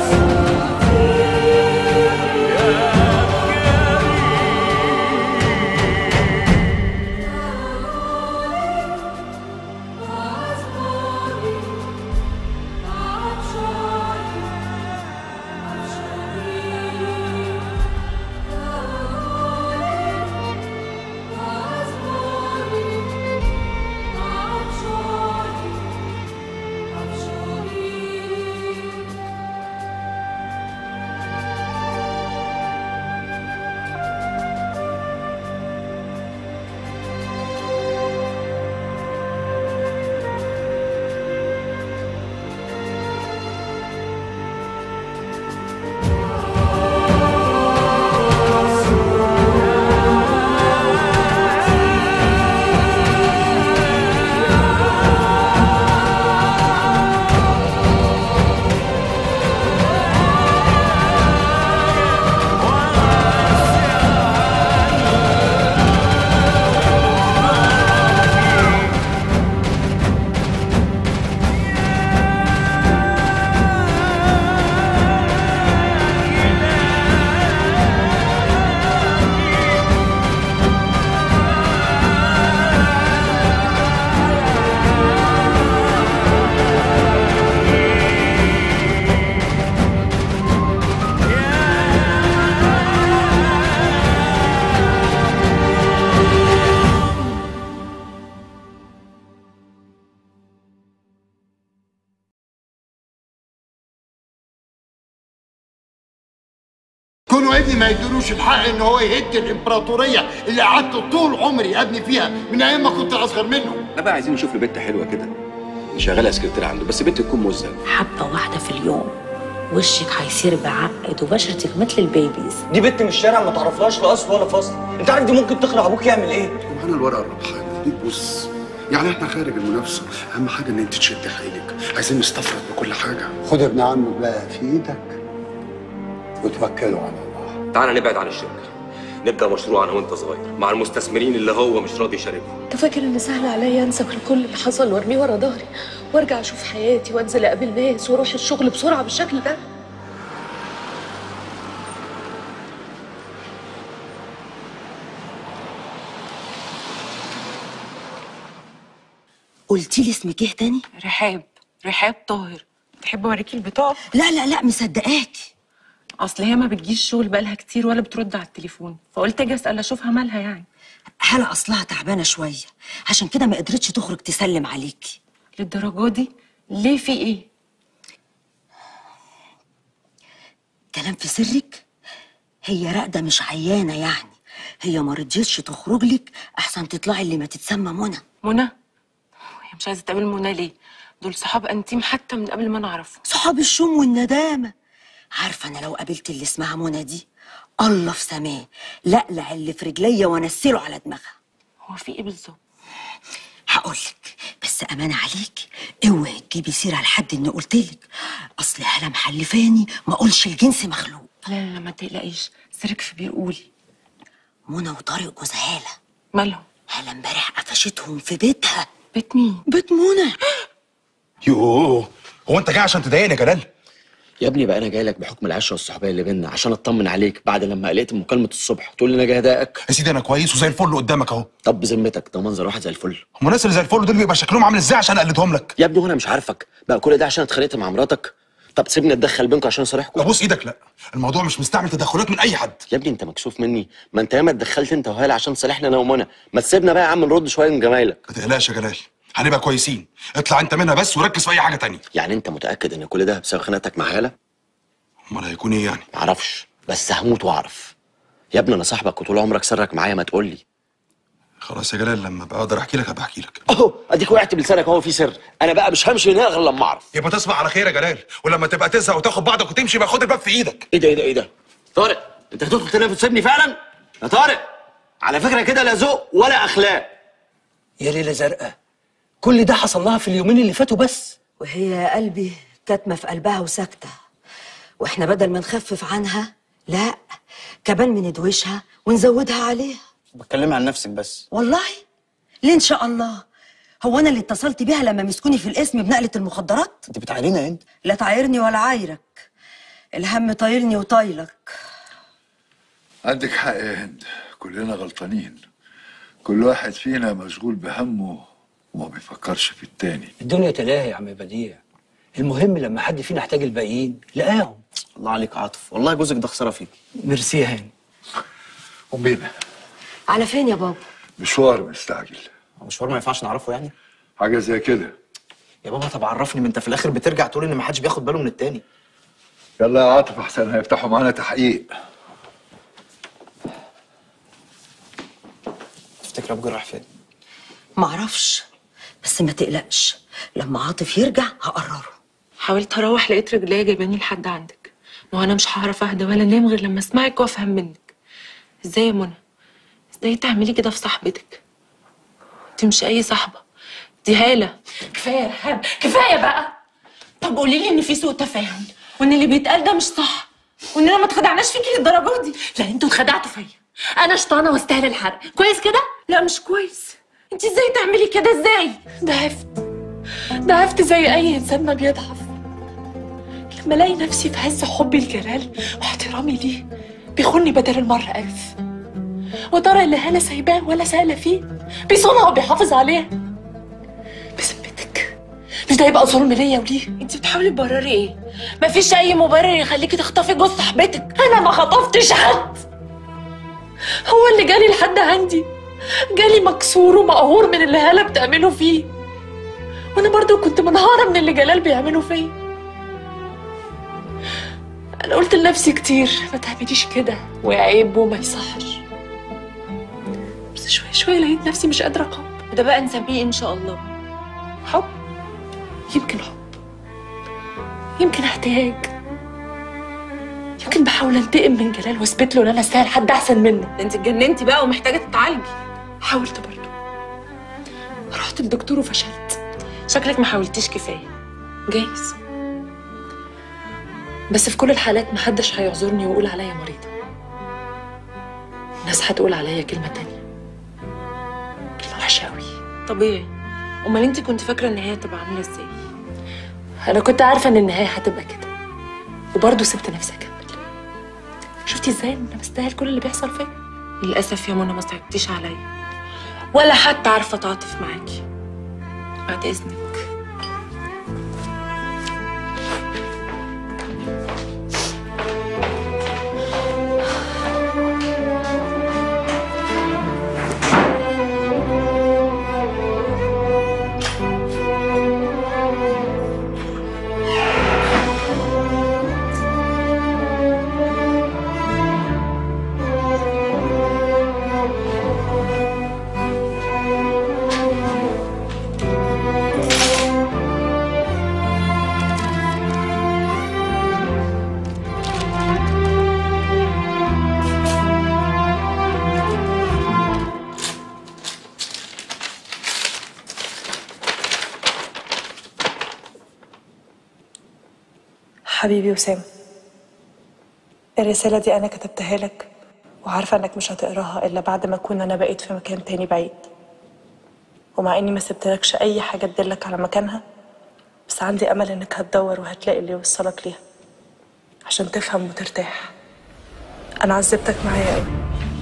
كونوا ابني ما يدلوش الحق ان هو يهد الامبراطوريه اللي قعدت طول عمري ابني فيها من ايام ما كنت اصغر منه احنا بقى عايزين نشوف له بنت حلوه كده نشغلها سكرتير عنده بس بنت تكون مزه حبة واحدة في اليوم وشك هيصير بعقد وبشرتك مثل البيبيز دي بنت من الشارع ما تعرفلهاش لا اصل ولا فصل انت عارف دي ممكن تقنع ابوك يعمل ايه معانا الورقه الربحانه دي بص يعني احنا خارج المنافسه اهم حاجه ان انت تشد حيلك عايزين نستفرد بكل حاجه خد ابن عمك بقى في ايدك وتوكلوا على الله تعالى نبعد عن الشركه نبدا مشروع انا وانت صغير مع المستثمرين اللي هو مش راضي يشاركهم انت فاكر ان سهل عليا انسى كل اللي حصل وارميه ورا ظهري وارجع اشوف حياتي وانزل اقابل ناس واروح الشغل بسرعه بالشكل ده قلتي لي اسمك ايه تاني؟ رحاب رحاب طاهر تحب اوريكي البطاقه لا لا لا مصدقاكي اصل هي ما بتجيش شغل بقالها كتير ولا بترد على التليفون فقلت اجي اسال اشوفها مالها يعني حالة اصلها تعبانة شوية عشان كده ما قدرتش تخرج تسلم عليكي للدرجه دي ليه في ايه كلام في سرك هي راقدة مش عيانة يعني هي ما رضيتش تخرج لك احسن تطلعي اللي ما تتسمى منى منى هي مش عايزه تقابل منى ليه دول صحاب انتيم حتى من قبل ما نعرفهم صحاب الشوم والندامة عارفة أنا لو قابلت اللي اسمها منى دي الله في سماه لقلع اللي في رجليا وانسله على دماغها هو في ايه بالظبط هقولك بس أمانة عليك اوعي تجيبي سيرة لحد إني قلتلك أصل هلا محلفاني ما أقولش الجنس مخلوق لا لا لا ما تقلقيش سيرك في بير قولي منى وطارق جوز هالة مالهم هلا امبارح قفشتهم في بيتها بيت مين بيت منى يوه هو انت جاي عشان تضايقني يا جلال يا ابني بقى انا جاي لك بحكم العشره والصحوبيه اللي بينا عشان اطمن عليك بعد لما قلقت من مكالمه الصبح تقول لي انا جاي اضايقك يا سيدي انا كويس وزي الفل قدامك اهو طب بذمتك ده منظر واحد زي الفل هم الناس اللي زي الفل دول بيبقى شكلهم عامل ازاي عشان اقلدهم لك يا ابني هو انا مش عارفك بقى كل ده عشان اتخانقت مع مراتك طب سيبني اتدخل بينكم عشان اصالحكم ابوس ايدك لا الموضوع مش مستعمل تدخلات من اي حد يا ابني انت مكسوف مني ما انت ياما اتدخلت انت وهاله عشان تصالحنا انا ومنى ما تسيبنا بقى يا عم نرد شويه من جمايلك ما تقلقش يا جلال هنبقى كويسين اطلع انت منها بس وركز في اي حاجه تانية يعني انت متاكد ان كل ده بسبب خناقتك مع هاله امال هيكون ايه يعني معرفش بس هموت واعرف يا ابني انا صاحبك وطول عمرك سرك معايا ما تقول لي خلاص يا جلال لما ابقى اقدر احكي لك هبقى احكي لك اهو اديك وقعت بلسانك اهو في سر انا بقى مش همشي من هنا غير لما اعرف يبقى تصبح على خير يا جلال ولما تبقى تزهق وتاخد بعضك وتمشي بقى خد الباب في ايدك ايه ده ايه ده ايه ده طارق انت هتدخل تنام وتسيبني فعلا يا طارق على فكره كده لا ذوق ولا اخلاق يا ليله زرقاء كل ده حصل لها في اليومين اللي فاتوا بس وهي يا قلبي كاتمة في قلبها وساكتة واحنا بدل ما نخفف عنها لا كمان بندوشها ونزودها عليها بتكلمي عن نفسك بس والله ليه ان شاء الله هو انا اللي اتصلت بيها لما مسكوني في الاسم بنقلة المخدرات انت بتعايرينا انت لا تعايرني ولا عايرك الهم طايلني وطايلك عندك حق يا هند كلنا غلطانين كل واحد فينا مشغول بهمه وما بيفكرش في التاني الدنيا تلاهي يا عم بديع المهم لما حد فينا احتاج الباقيين لقاهم الله عليك يا عاطف والله جوزك ده خساره فيك ميرسي يا هاني قوم بينا على فين يا بابا مشوار مستعجل مشوار ما ينفعش نعرفه يعني حاجة زي كده يا بابا طب عرفني ما انت في الاخر بترجع تقول ان ما حدش بياخد باله من التاني يلا يا عاطف احسن هيفتحوا معانا تحقيق تفتكر ابو راح فين معرفش بس ما تقلقش لما عاطف يرجع هقرره حاولت اروح لقيت رجليا جايباني لحد عندك ما هو انا مش هعرف اهدى ولا انام غير لما اسمعك وافهم منك ازاي يا منى ازاي تعملي كده في صاحبتك دي مش اي صاحبه دي هاله كفايه يا رحاب كفايه بقى طب قولي لي ان في سوء تفاهم وان اللي بيتقال ده مش صح واننا ما اتخدعناش فيكي للدرجه دي لا انتوا اتخدعتوا فيا انا شطانه واستاهل الحرق كويس كده لا مش كويس انت ازاي تعملي كده ازاي ضعفت ضعفت زي اي انسان ما بيضعف لما الاقي نفسي في عز حبي لجلال واحترامي ليه بيخوني بدل المرة ألف وترى اللي هالة سايباه ولا سائلة فيه بيصونها وبيحافظ عليها بذمتك مش ده يبقى ظلم ليا وليه انت بتحاولي تبرري ايه مفيش اي مبرر يخليكي تخطفي جوز صاحبتك انا ما خطفتش حد هو اللي جالي لحد عندي جالي مكسور ومقهور من اللي هالة بتعمله فيه وانا برضو كنت منهارة من اللي جلال بيعمله فيا انا قلت لنفسي كتير ما تعمليش كده وعيب وما يصحش بس شوية شوية لقيت نفسي مش قادرة اقاوم وده بقى نسميه ان شاء الله حب يمكن حب يمكن احتياج يمكن بحاول انتقم من جلال واثبت له ان انا استاهل حد احسن منه ده انت اتجننتي بقى ومحتاجه تتعالجي حاولت برضه رحت للدكتور وفشلت شكلك ما حاولتيش كفايه جايز بس في كل الحالات محدش هيعذرني ويقول عليا مريضة الناس هتقول عليا كلمة تانية كلمة وحشة أوي طبيعي امال انت كنت فاكره ان هي هتبقى عامله ازاي أنا كنت عارفة إن النهاية هتبقى كده وبرضه سبت نفسي أكمل شفتي إزاي إن أنا بستاهل كل اللي بيحصل فيا للاسف يا منى ما صعبتيش عليا ولا حتى عارفه اتعاطف معاكي بعد اذنك حبيبي وسام الرسالة دي أنا كتبتها لك وعارفة إنك مش هتقراها إلا بعد ما أكون أنا بقيت في مكان تاني بعيد ومع إني ما سبتلكش أي حاجة تدلك على مكانها بس عندي أمل إنك هتدور وهتلاقي اللي يوصلك ليها عشان تفهم وترتاح أنا عذبتك معايا أوي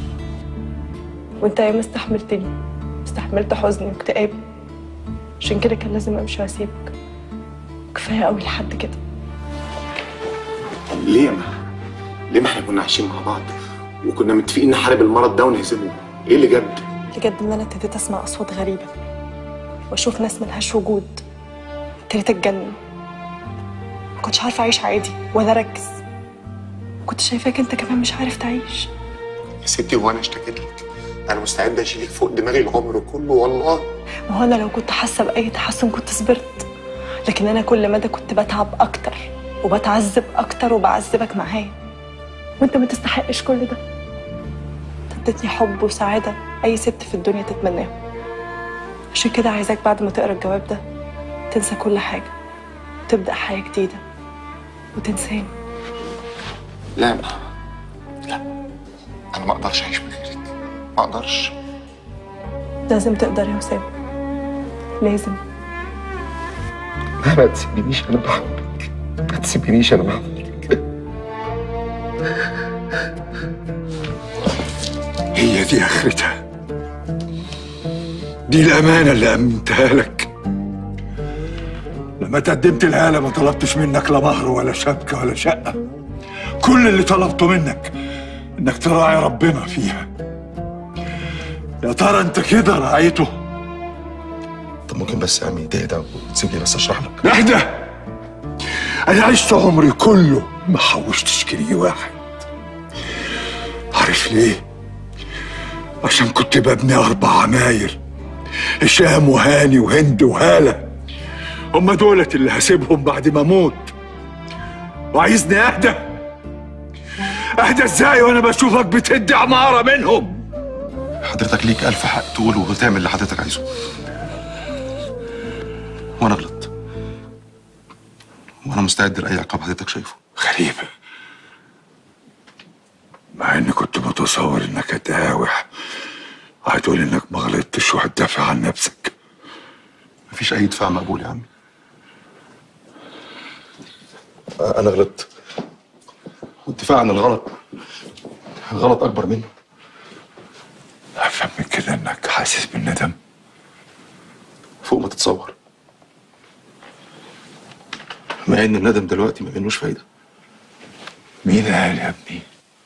وأنت ياما استحملتني استحملت حزني واكتئابي عشان كده كان لازم أمشي وأسيبك كفاية أوي لحد كده ليه يا ما ليه ما احنا كنا عايشين مع بعض وكنا متفقين نحارب المرض ده ونهزمه ايه اللي جد بجد ان انا ابتديت اسمع اصوات غريبه واشوف ناس ملهاش وجود ابتديت اتجنن ما كنتش عارفه اعيش عادي ولا اركز كنت شايفاك انت كمان مش عارف تعيش يا ستي هو انا اشتكيت لك انا مستعد اشيلك فوق دماغي العمر كله والله ما هو انا لو كنت حاسه باي تحسن كنت صبرت لكن انا كل مدى كنت بتعب اكتر وبتعذب اكتر وبعذبك معايا وانت ما تستحقش كل ده انت اديتني حب وسعاده اي ست في الدنيا تتمناهم عشان كده عايزاك بعد ما تقرا الجواب ده تنسى كل حاجه وتبدا حياه جديده وتنساني لا ما لا انا ما اقدرش اعيش من غيرك ما اقدرش لازم تقدر يا وسام لازم لا ما تسيبنيش انا بحبك ما تسيبنيش انا بحبك دي اخرتها دي الامانه اللي امنتها لك لما تقدمت الهاله ما طلبتش منك لا مهر ولا شبكه ولا شقه كل اللي طلبته منك انك تراعي ربنا فيها يا ترى انت كده راعيته طب ممكن بس يا عمي تهدى وتسيبني بس اشرح لك اهدى انا عشت عمري كله ما حوشتش جنيه واحد عارف ليه عشان كنت ببني اربع عماير هشام وهاني وهند وهاله هم دولت اللي هسيبهم بعد ما اموت وعايزني اهدى اهدى ازاي وانا بشوفك بتدي عماره منهم حضرتك ليك ألف حق تقول وتعمل اللي حضرتك عايزه وأنا غلط وأنا مستعد لأي عقاب حضرتك شايفه غريبة مع اني كنت متصور انك هتهاوح هتقول انك ما غلطتش وهتدافع عن نفسك مفيش أي دفاع مقبول يا عمي أنا غلطت والدفاع عن الغلط غلط أكبر منه افهم من كده انك حاسس بالندم فوق ما تتصور مع إن الندم دلوقتي ما منوش فايدة مين قال يا ابني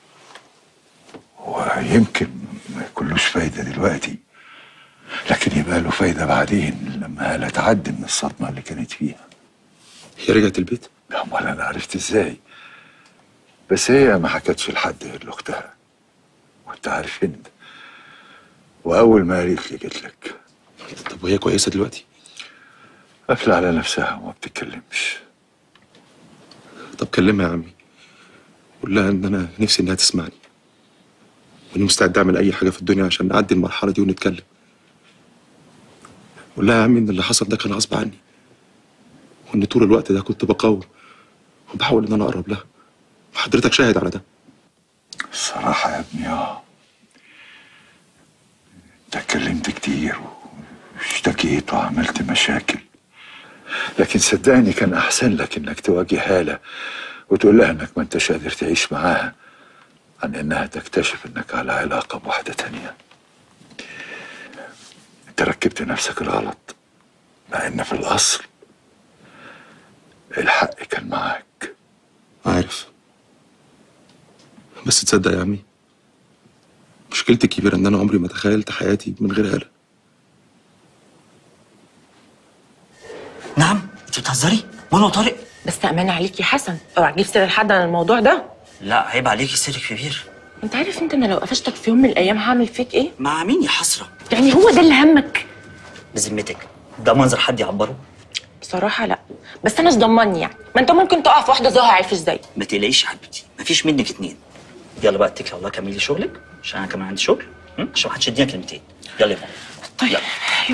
ويمكن ما يكونلوش فايدة دلوقتي لكن يبقى له فايدة بعدين لما هلا تعدي من الصدمة اللي كانت فيها هي رجعت البيت لا امال انا عرفت ازاي بس هي ما حكتش لحد غير لاختها وانت عارف هند واول ما قالت لي جيت لك طب وهي كويسة دلوقتي قافلة على نفسها وما بتتكلمش طب كلمها يا عمي قول لها إن أنا نفسي إنها تسمعني وإني مستعد أعمل أي حاجة في الدنيا عشان نعدي المرحلة دي ونتكلم قول لها يا عمي إن اللي حصل ده كان غصب عني وإن طول الوقت ده كنت بقاوم وبحاول إن أنا أقرب لها وحضرتك شاهد على ده الصراحة يا ابني اه انت اتكلمت كتير واشتكيت وعملت مشاكل لكن صدقني كان احسن لك انك تواجه هالة وتقول لها انك ما انتش قادر تعيش معاها عن انها تكتشف انك على علاقة بواحدة تانية انت ركبت نفسك الغلط مع ان في الاصل الحق كان معاك عارف بس تصدق يا عمي مشكلتي الكبيرة إن أنا عمري ما تخيلت حياتي من غير هالة نعم انت بتهزري منى وطارق بس أمانة عليك يا حسن اوعى تجيب سيرة لحد عن الموضوع ده لا عيب عليكي سرك كبير انت عارف انت انا لو قفشتك في يوم من الايام هعمل فيك ايه مع مين يا حسره يعني هو ده اللي همك بذمتك ده منظر حد يعبره بصراحة لا بس انا مش ضمني يعني ما انت ممكن تقع في واحدة زوها عارف ازاي ما تقلقيش يا حبيبتي مفيش منك اتنين يلا بقى اتكلي على الله كملي شغلك عشان انا كمان عندي شغل م? عشان ما حدش يدينا كلمتين يلا يا ماما طيب يلا.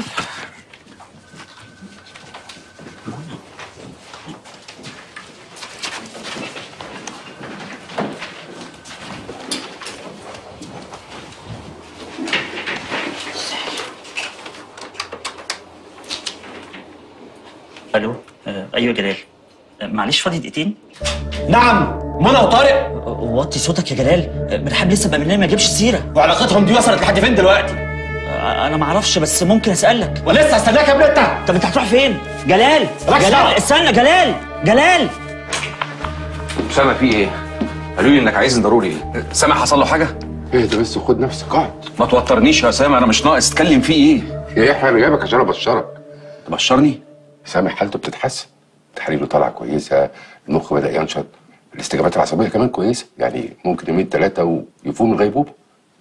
الو آه، ايوه جلال آه، معلش فاضي دقيقتين نعم منى وطارق وطي صوتك يا جلال آه، مرحب لسه بقى ما جابش السيره وعلاقتهم دي وصلت لحد فين دلوقتي آه، انا ما اعرفش بس ممكن اسالك ولسه هستناك يا ابن انت طب انت هتروح فين جلال مالكش جلال دعوة. استنى جلال جلال أسامة في إيه؟ قالوا لي إنك عايزني ضروري سامع حصل له حاجة؟ اهدى بس وخد نفسك اقعد ما توترنيش يا أسامة أنا مش ناقص تتكلم فيه إيه؟ يا يحيى انا جايبك عشان ابشرك تبشرني؟ سامح حالته بتتحسن تحاليله طالعه كويسه المخ بدا ينشط الاستجابات العصبيه كمان كويسه يعني ممكن يومين ثلاثه ويفوق من الغيبوبه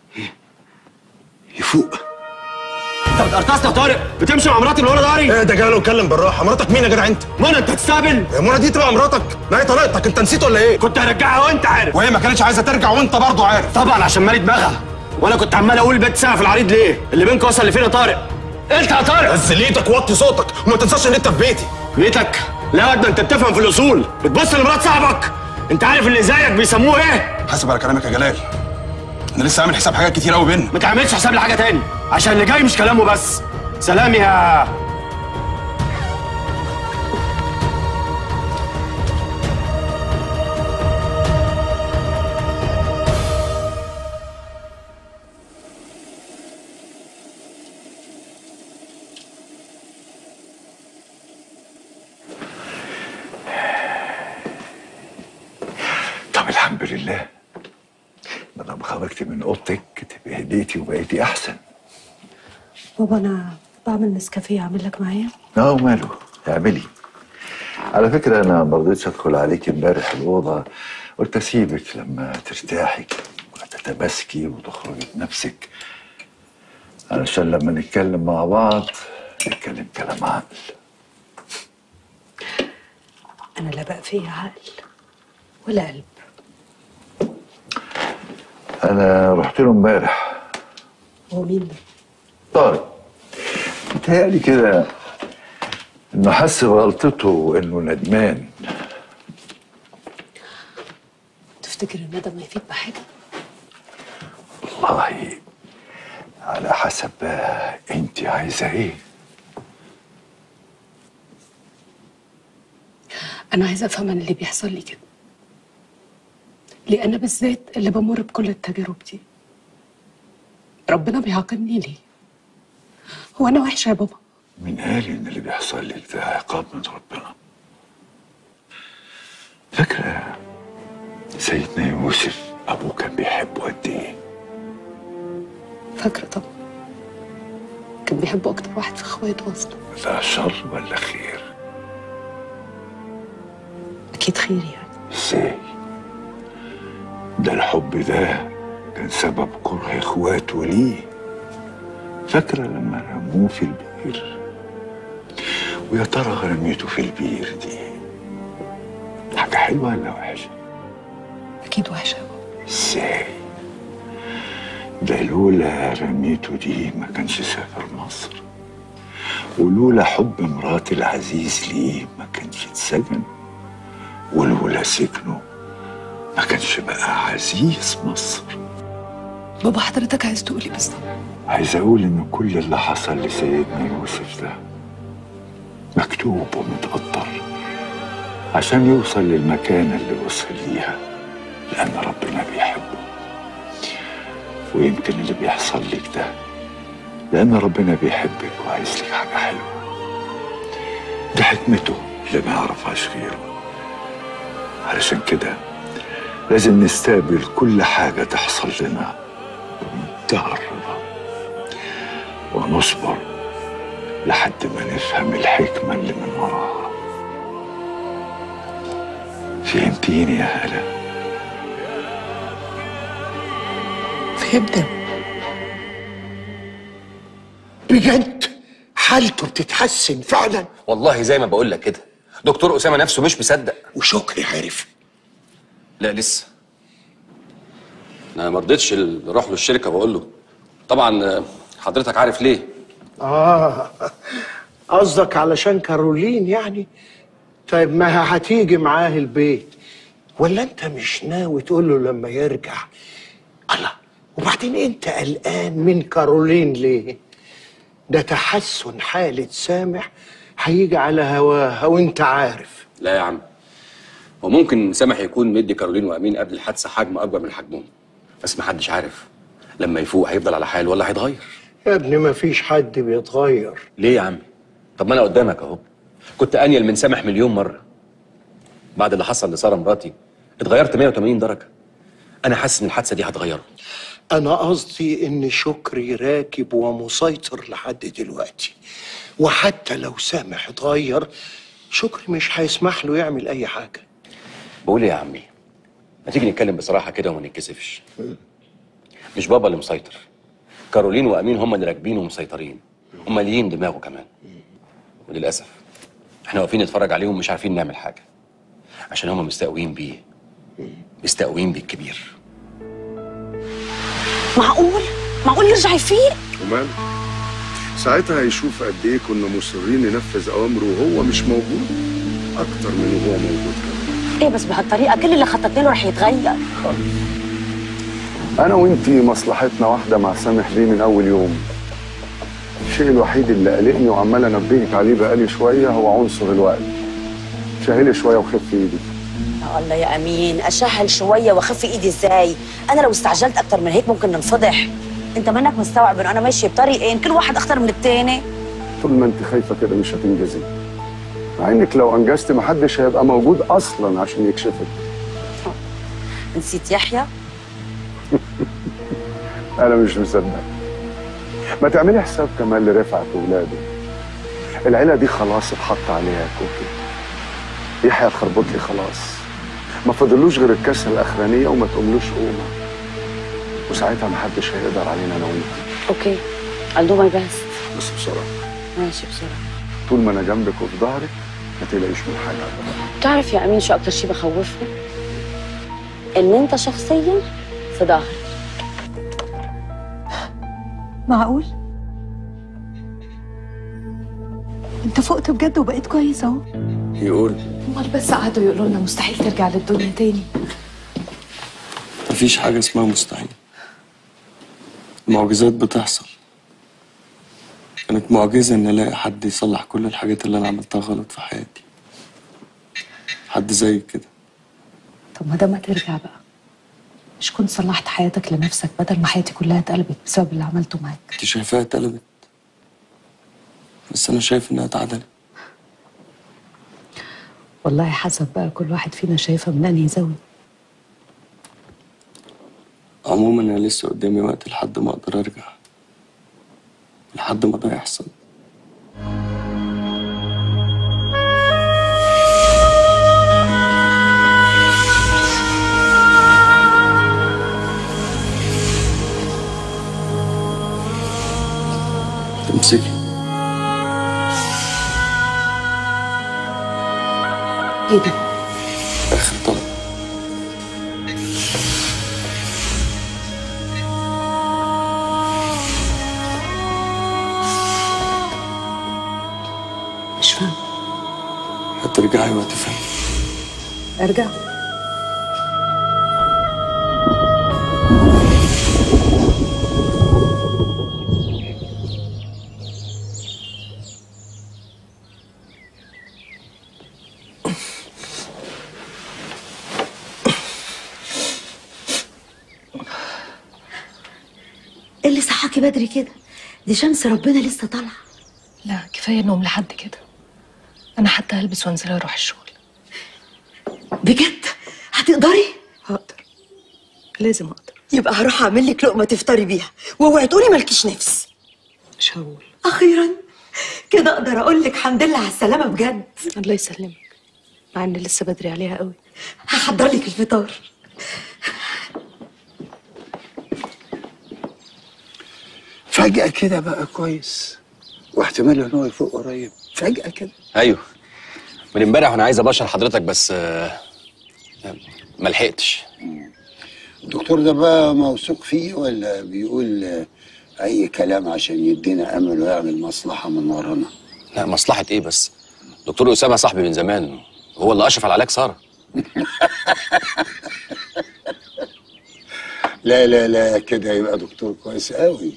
يفوق انت بتقرطصني يا طارق بتمشي مع مراتي اللي ورا ظهري ايه ده جاي اتكلم بالراحه مراتك مين يا جدع انت منى انت هتستقبل يا منى دي تبقى مراتك ما هي طريقتك انت نسيت ولا ايه كنت هرجعها وانت عارف وهي ما كانتش عايزه ترجع وانت برضه عارف طبعا عشان مالي دماغها وانا كنت عمال اقول بنت ساعه في العريض ليه اللي بينكم وصل لفين يا طارق انت يا طارق نزل ايدك وطي صوتك وما تنساش ان انت في بيتي بيتك لا ده انت بتفهم في الاصول بتبص لمرات صاحبك انت عارف اللي زيك بيسموه ايه حاسب على كلامك يا جلال انا لسه عامل حساب حاجات كتير قوي بينا ما تعملش حساب لحاجه تاني عشان اللي جاي مش كلامه بس سلام يا الحمد لله ما دام خرجتي من اوضتك تبقى هديتي وبقيتي احسن بابا انا بعمل نسكافيه اعمل لك معايا اه وماله اعملي على فكرة أنا ما رضيتش أدخل عليك امبارح الأوضة قلت أسيبك لما ترتاحي وتتماسكي وتخرجي بنفسك علشان لما نتكلم مع بعض نتكلم كلام عقل انا لا بقى فيا عقل ولا قلب أنا رحت له امبارح هو مين ده طارق متهيألي كده إنه حس بغلطته وإنه ندمان تفتكر الندم ما يفيد بحاجه والله على حسب بقى أنت عايزة إيه انا عايزه افهم انا اللي بيحصل لي كده ليه انا بالذات اللي بمر بكل التجارب دي ربنا بيعاقبني ليه هو انا وحشه يا بابا مين قال إن اللي بيحصل لك ده عقاب من ربنا فاكرة سيدنا يوسف أبوه كان بيحبه قد إيه فاكره طبعا كان بيحبه اكتر واحد في اخواته اصلا ده شر ولا خير اكيد خير يعني ازاي ده الحب ده كان سبب كره اخواته ليه فاكرة لما رموه في البير ويا ترى رميته في البير دي حاجة حلوة ولا وحشة اكيد وحشه يا بابا ازاي ده لولا رميته دي ما كانش سافر مصر ولولا حب مرات العزيز ليه ما كانش اتسجن ولولا سجنه ما كانش بقى عزيز مصر بابا حضرتك عايز تقولي بالظبط عايز اقول ان كل اللي حصل لسيدنا يوسف ده مكتوب ومتقدر عشان يوصل للمكانة اللي وصل ليها لأن ربنا بيحبه ويمكن اللي بيحصل لك ده لأن ربنا بيحبك وعايز لك حاجة حلوة ده حكمته اللي ما يعرفهاش غيره علشان كده لازم نستقبل كل حاجة تحصل لنا بمنتهى الرضا ونصبر لحد ما نفهم الحكمة اللي من وراها فهمتيني يا هلا فهمت بجد حالته بتتحسن فعلا والله زي ما بقول لك كده دكتور اسامه نفسه مش مصدق وشكري عرف لا لسه انا ما رضيتش ال- اروح له الشركه واقول له طبعا آه، حضرتك عارف ليه اه قصدك علشان كارولين يعني طيب ما هتيجي معاه البيت ولا انت مش ناوي تقول له لما يرجع الله وبعدين انت قلقان من كارولين ليه ده تحسن حالة سامح هيجي على هواها وانت عارف لا يا عم هو ممكن سامح يكون مدي كارولين وامين قبل الحادثه حجم اكبر من حجمهم بس محدش عارف لما يفوق هيفضل على حاله ولا هيتغير يا ابني ما فيش حد بيتغير ليه يا عمي طب ما انا قدامك اهو كنت انيل من سامح مليون مره بعد اللي حصل لساره مراتي اتغيرت 180 درجه انا حاسس ان الحادثه دي هتغيره انا قصدي ان شكري راكب ومسيطر لحد دلوقتي وحتى لو سامح اتغير شكري مش هيسمح له يعمل اي حاجه بقول ايه يا عمي ما تيجي نتكلم بصراحه كده وما نتكسفش مش بابا اللي مسيطر كارولين وامين هم اللي راكبين ومسيطرين هم ليين دماغه كمان وللاسف احنا واقفين نتفرج عليهم مش عارفين نعمل حاجه عشان هم مستقوين بيه مستقوين بالكبير معقول معقول يرجع يفيق وماله ساعتها هيشوف قد ايه كنا مصرين ننفذ اوامره وهو مش موجود اكتر من وهو موجود كمان ايه بس بهالطريقه كل اللي خططنا له رح يتغير انا وانتي مصلحتنا واحده مع سامح بيه من اول يوم الشيء الوحيد اللي قلقني وعمال انبهك عليه بقالي شويه هو عنصر الوقت شهلي شويه وخف ايدي يا الله يا امين اشهل شويه واخف ايدي ازاي انا لو استعجلت اكتر من هيك ممكن ننفضح انت منك مستوعب انه انا ماشيه بطريقين كل واحد اخطر من التاني طول ما انت خايفه كده مش هتنجزي مع انك لو انجزتي محدش هيبقى موجود اصلا عشان يكشفك نسيت يحيى انا مش مصدق ما تعملي حساب كمان لرفعت وولاده العيله دي خلاص اتحط عليها كوكي يحيى الخربوط لي خلاص ما فضلوش غير الكسره الاخرانيه وما تقوملوش قومه وساعتها محدش هيقدر علينا انا وانت اوكي I'll do my best بس بسرعه ماشي بسرعه طول ما انا جنبك وفي ظهرك ما تقلقيش من حاجه ابدا تعرف يا امين شو اكتر شيء بخوفني ان انت شخصيا في ظهري معقول؟ انت فقت بجد وبقيت كويس اهو يقول امال بس قعدوا يقولوا لنا مستحيل ترجع للدنيا تاني مفيش حاجة اسمها مستحيل المعجزات بتحصل كانت معجزة إن ألاقي حد يصلح كل الحاجات اللي أنا عملتها غلط في حياتي حد زي كده طب ما ده ما ترجع بقى مش كنت صلحت حياتك لنفسك بدل ما حياتي كلها اتقلبت بسبب اللي عملته معاك أنت شايفاها اتقلبت بس أنا شايف إنها اتعدلت والله حسب بقى كل واحد فينا شايفها من انهي زاويه عموما أنا لسه قدامي وقت لحد ما أقدر أرجع لحد ما ده يحصل تمسكي ايه ده؟ آخر طلب مش فاهم هترجعي وهتفهمي ارجع ايه اللي صحاكي بدري كده دي شمس ربنا لسه طالعه لا كفايه نوم لحد كده انا حتى هلبس وانزل اروح الشغل بجد هتقدري هقدر لازم اقدر يبقى هروح اعمل لك لقمه تفطري بيها واوعي تقولي مالكيش نفس مش هقول اخيرا كده اقدر اقول لك الحمد لله على السلامه بجد الله يسلمك مع ان لسه بدري عليها قوي هحضر لك الفطار فجأة كده بقى كويس واحتمال ان هو يفوق قريب فجأة كده ايوه من امبارح وانا عايز ابشر حضرتك بس آه، ما لحقتش الدكتور ده بقى موثوق فيه ولا بيقول آه، اي كلام عشان يدينا امل ويعمل مصلحة من ورانا لا مصلحه ايه بس دكتور اسامه صاحبي من زمان هو اللي اشرف على علاج ساره لا لا لا كده يبقى دكتور كويس قوي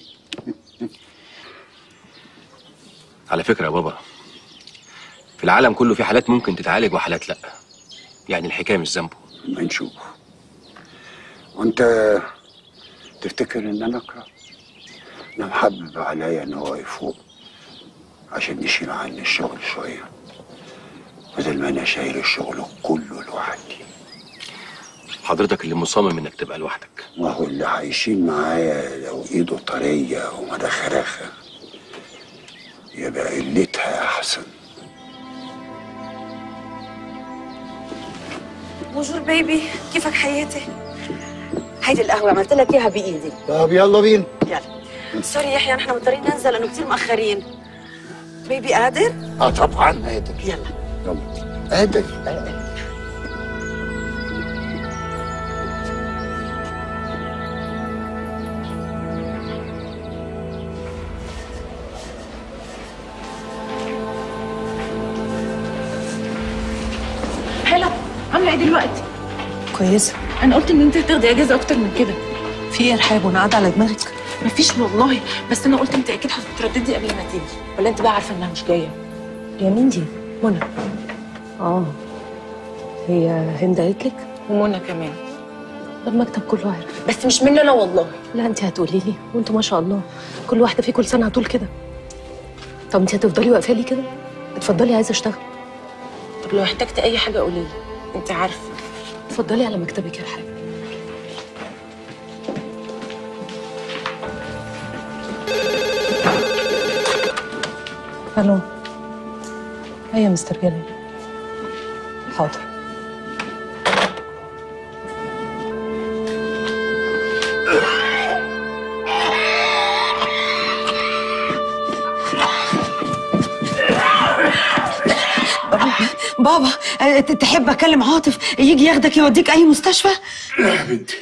على فكره يا بابا في العالم كله في حالات ممكن تتعالج وحالات لا يعني الحكايه مش ذنبه ما نشوف وانت تفتكر ان انا اكره انا محبب عليا ان هو يفوق عشان نشيل عني الشغل شويه بدل ما انا شايل الشغل كله لوحدي حضرتك اللي مصمم انك تبقى لوحدك ما هو اللي هيشيل معايا لو ايده طريه ومدخرخه يبقى قلتها احسن بونجور بيبي كيفك حياتي هيدي القهوه عملت لك اياها بايدي طب يلا بينا يلا سوري يحيى نحن مضطرين ننزل لانه كثير مأخرين بيبي قادر اه طبعا قادر يلا يلا قادر هلا عامله ايه دلوقتي كويسه انا قلت ان انت تاخدي اجازه اكتر من كده في ايه ارحاب وانا قاعده على دماغك مفيش والله بس انا قلت انت اكيد هتترددي قبل ما تيجي ولا انت بقى عارفه انها مش جايه يا مين دي منى اه هي هند قالت لك ومنى كمان المكتب كله عارف بس مش مني انا والله لا انت هتقولي لي وانتوا ما شاء الله كل واحده فيكم لسانها طول كده طب انت هتفضلي واقفه لي كده اتفضلي عايزه اشتغل طب لو احتجت اي حاجه قولي لي انت عارفه اتفضلي على مكتبك يا رحاب الو ايوه يا مستر جلال حاضر بابا أه، تحب اكلم عاطف يجي ياخدك يوديك اي مستشفى يا بنتي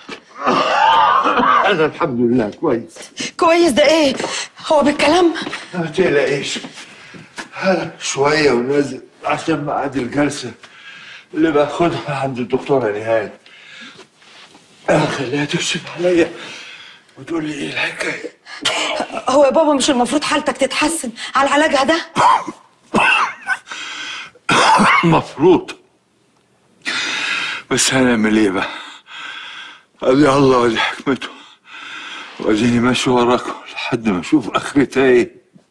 انا الحمد لله كويس كويس ده ايه هو بالكلام ما تقلقيش هلا شويه ونازل عشان ميعاد الجلسه اللي باخدها عند الدكتوره نهاد خليها تكشف عليا وتقول لي ايه الحكايه هو يا بابا مش المفروض حالتك تتحسن على علاجها ده مفروض بس هنعمل ايه بقى ادي الله ودي حكمته واديني ماشي وراكم لحد ما اشوف اخرتها ايه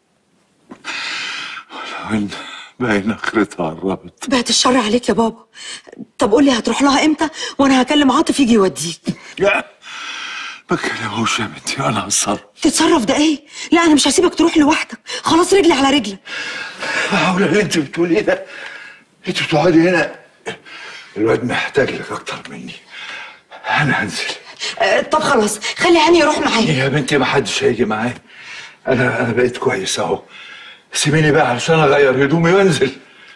ولو ان باين اخرتها قربت بعد الشر عليك يا بابا طب قول لي هتروح لها امتى وانا هكلم عاطف يجي يوديك لا ما كلموش يا بنتي انا هتصرف تتصرف ده ايه لا انا مش هسيبك تروح لوحدك خلاص رجلي على رجلك معقولة اللي انت بتقوليه ده انت بتقعدي هنا الواد محتاج لك اكتر مني انا هنزل أه طب خلاص خلي هاني يروح معايا يا بنتي ما حدش هيجي معايا انا انا بقيت كويس اهو سيبيني بقى علشان اغير هدومي وانزل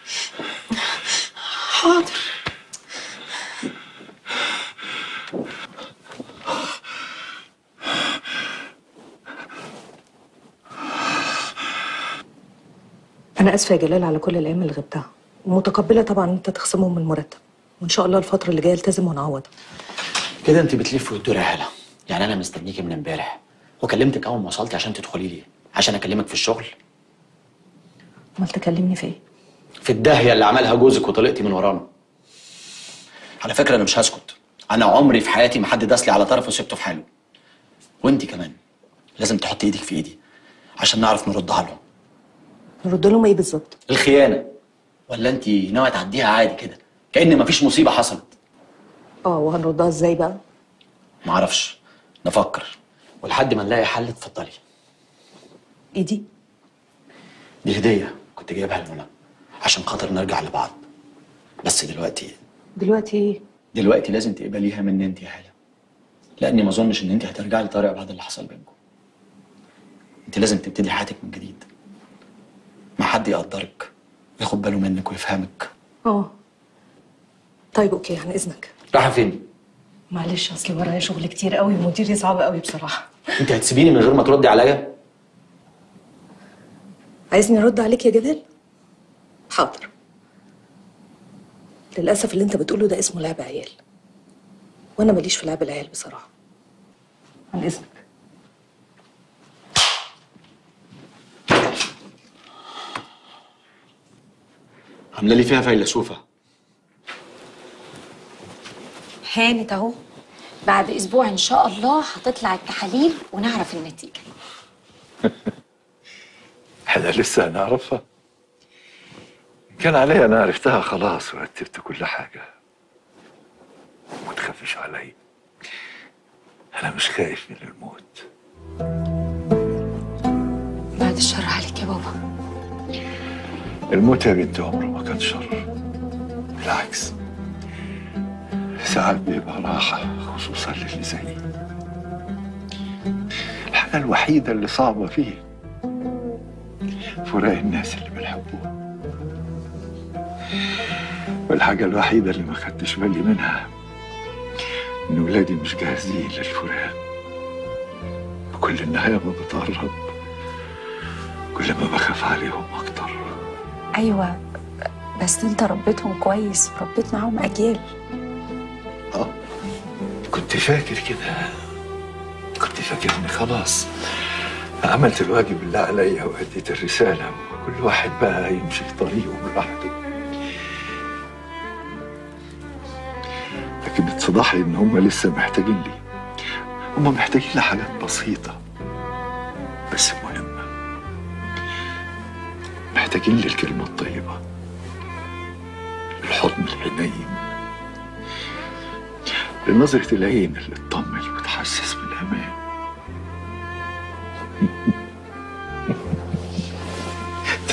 حاضر انا اسفه يا جلال على كل الايام اللي غبتها ومتقبله طبعا ان انت تخصمهم من المرتب وان شاء الله الفتره اللي جايه التزم ونعوض كده انت بتلف وتدور يا هلا يعني انا مستنيكي من امبارح وكلمتك اول ما وصلتي عشان تدخلي لي عشان اكلمك في الشغل امال تكلمني في ايه في الداهيه اللي عملها جوزك وطلقتي من ورانا على فكره انا مش هسكت انا عمري في حياتي ما حد داس لي على طرف وسبته في حاله وانت كمان لازم تحطي ايدك في ايدي عشان نعرف نردها لهم نرد لهم ايه بالظبط الخيانه ولا انت ناويه تعديها عادي كده كأن مفيش مصيبه حصلت اه وهنردها ازاي بقى معرفش نفكر ولحد ما نلاقي حل اتفضلي ايه دي دي هديه كنت جايبها لمنى عشان خاطر نرجع لبعض بس دلوقتي دلوقتي ايه دلوقتي لازم تقبليها مني انت يا هاله لاني ما اظنش ان انت هترجعي لطارق بعد اللي حصل بينكم انت لازم تبتدي حياتك من جديد مع حد يقدرك وياخد باله منك ويفهمك اه طيب اوكي عن اذنك رايحه فين معلش اصل ورايا شغل كتير قوي ومديري صعب قوي بصراحه انت هتسيبيني من غير ما تردي عليا عايزني ارد عليك يا جلال حاضر للاسف اللي انت بتقوله ده اسمه لعب عيال وانا ماليش في لعب العيال بصراحه عن اذنك عامله لي فيها فيلسوفه هانت اهو بعد اسبوع ان شاء الله هتطلع التحاليل ونعرف النتيجه احنا لسه هنعرفها كان عليا انا عرفتها خلاص ورتبت كل حاجه وما تخافيش علي انا مش خايف من الموت بعد الشر عليك يا بابا الموت يا بنت عمره ما كان شر بالعكس ساعات بيبقى راحة خصوصا للي زيي الحاجة الوحيدة اللي صعبة فيه فراق الناس اللي بنحبوها والحاجة الوحيدة اللي ما خدتش بالي منها إن ولادي مش جاهزين للفراق وكل النهاية ما بتقرب كل ما بخاف عليهم أكتر ايوه بس انت ربيتهم كويس وربيت معاهم اجيال كنت فاكر كده كنت فاكر إني خلاص عملت الواجب اللي عليا وأديت الرسالة وكل واحد بقى يمشي في طريقه براحته لكن اتضح لي إن هم لسه محتاجين لي هم محتاجين لحاجات بسيطة بس مهمة محتاجين للكلمة الطيبة الحضن الحنين لنظرة العين اللي تطمن وتحسس بالأمان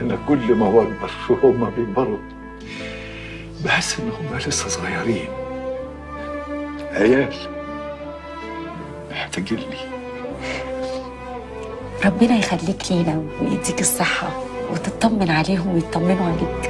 انا كل ما بكبر وهم بيكبروا بحس ان هم لسه صغيرين عيال محتاجين لي ربنا يخليك لينا ويديك الصحة وتطمن عليهم ويطمنوا عليك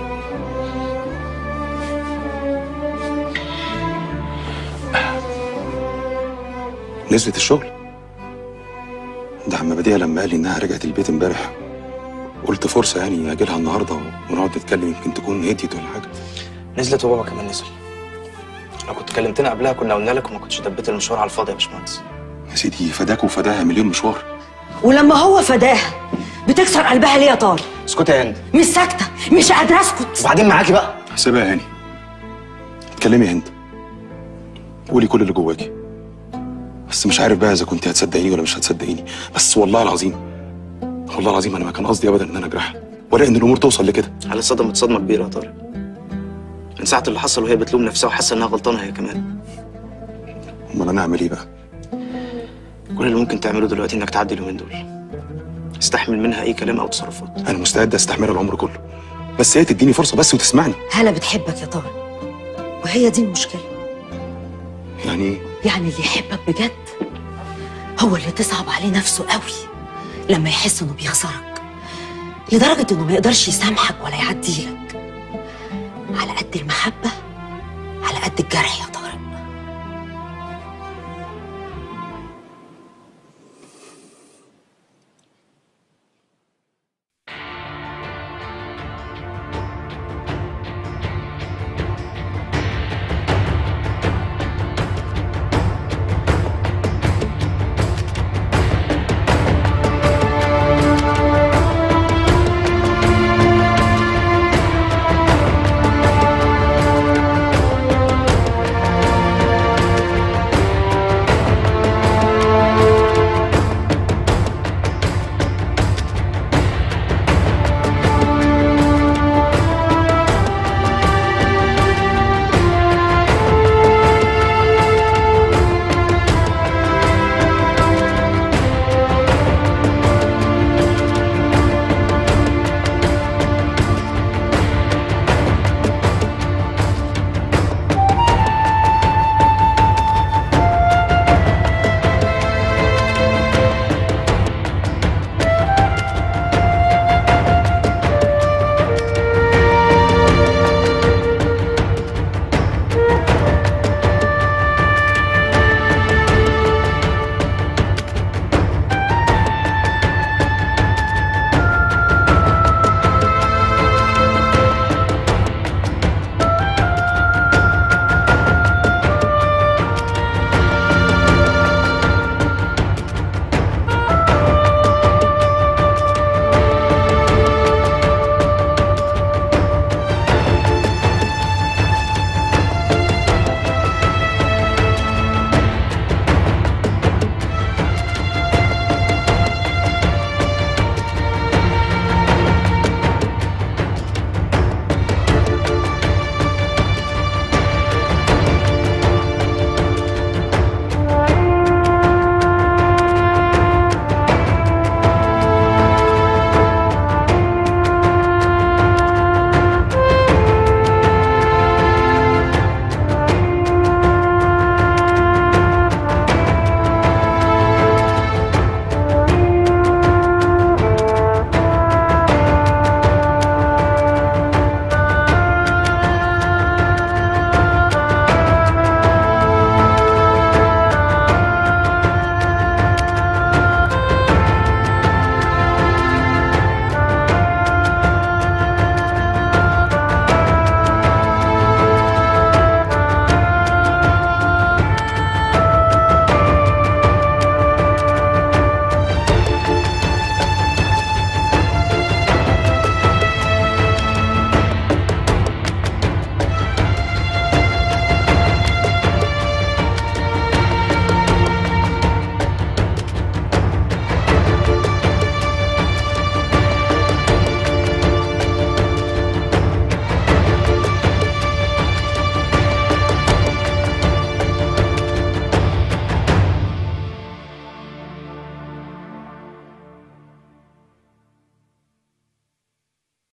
نزلت الشغل ده عم بديع لما قال لي انها رجعت البيت امبارح قلت فرصه يعني اجي لها النهارده ونقعد نتكلم يمكن تكون هديت ولا حاجه نزلت وبابا كمان نزل لو كنت كلمتنا قبلها كنا قلنا لك وما كنتش دبيت المشوار على الفاضي يا باشمهندس يا سيدي فداك وفداها مليون مشوار ولما هو فداها بتكسر قلبها ليه يا طارق اسكتي يا هند مش ساكته مش قادره اسكت وبعدين معاكي بقى سيبها يا هاني اتكلمي يا هند قولي كل اللي جواكي بس مش عارف بقى اذا كنت هتصدقيني ولا مش هتصدقيني بس والله العظيم والله العظيم انا ما كان قصدي ابدا ان انا اجرحها ولا ان الامور توصل لكده على صدمت صدمه كبيره يا طارق من ساعه اللي حصل وهي بتلوم نفسها وحاسه انها غلطانه هي كمان امال انا اعمل ايه بقى كل اللي ممكن تعمله دلوقتي انك تعدي اليومين دول استحمل منها اي كلام او تصرفات انا مستعد استحملها العمر كله بس هي تديني فرصه بس وتسمعني هلا بتحبك يا طارق وهي دي المشكله يعني ايه يعني اللي يحبك بجد هو اللي تصعب عليه نفسه قوي لما يحس انه بيخسرك لدرجه انه ما يقدرش يسامحك ولا يعديلك على قد المحبه على قد الجرح يا طارق